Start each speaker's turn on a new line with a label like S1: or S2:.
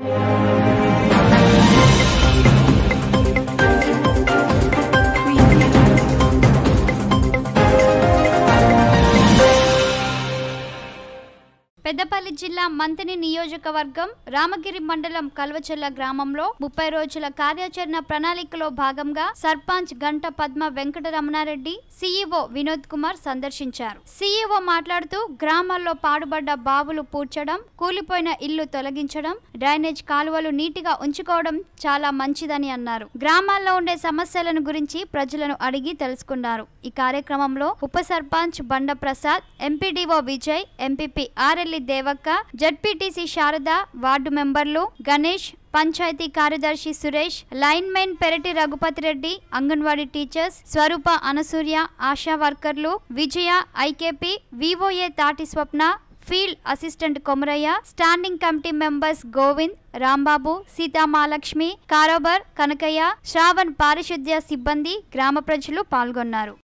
S1: పెద్దపల్లి జిల్లా మంతిని నియోజకవర్గం రామగిరి మండలం కల్వచెల్ల గ్రామంలో ముప్పై రోజుల కార్యాచరణ ప్రణాళికలో భాగంగా సర్పంచ్ గంట పద్మ వెంకటరమణారెడ్డి సీఈఓ వినోద్ కుమార్ సందర్శించారు సీఈఓ మాట్లాడుతూ గ్రామాల్లో పాడుబడ్డ బావులు పూడ్చడం కూలిపోయిన ఇల్లు తొలగించడం డ్రైనేజ్ కాలువలు నీటిగా ఉంచుకోవడం చాలా మంచిదని అన్నారు గ్రామాల్లో ఉండే సమస్యలను గురించి ప్రజలను అడిగి తెలుసుకున్నారు ఈ కార్యక్రమంలో ఉప సర్పంచ్ బండ ప్రసాద్ ఎంపీడీఓ విజయ్ ఎంపీపీ ఆర్ఎల్లి Devakka ZPTC Sharada ward members Ganesh panchayat కార్యదర్శి సురేష్ లైన్మెన్ పెరటి రఘుపతి రెడ్డి అంగన్వాడీ టీచర్స్ స్వరూప అనసూయ ఆశా వర్కర్లు Vijaya IKP VOA Tati Swapna field assistant Komaraiah standing committee members Govind Rambabu Seethamalakshmi కారోబర్ కనకయ్య శ్రావణ్ పారిశుద్ధ్య సిబ్బంది గ్రామ ప్రజలు పాల్గొన్నారు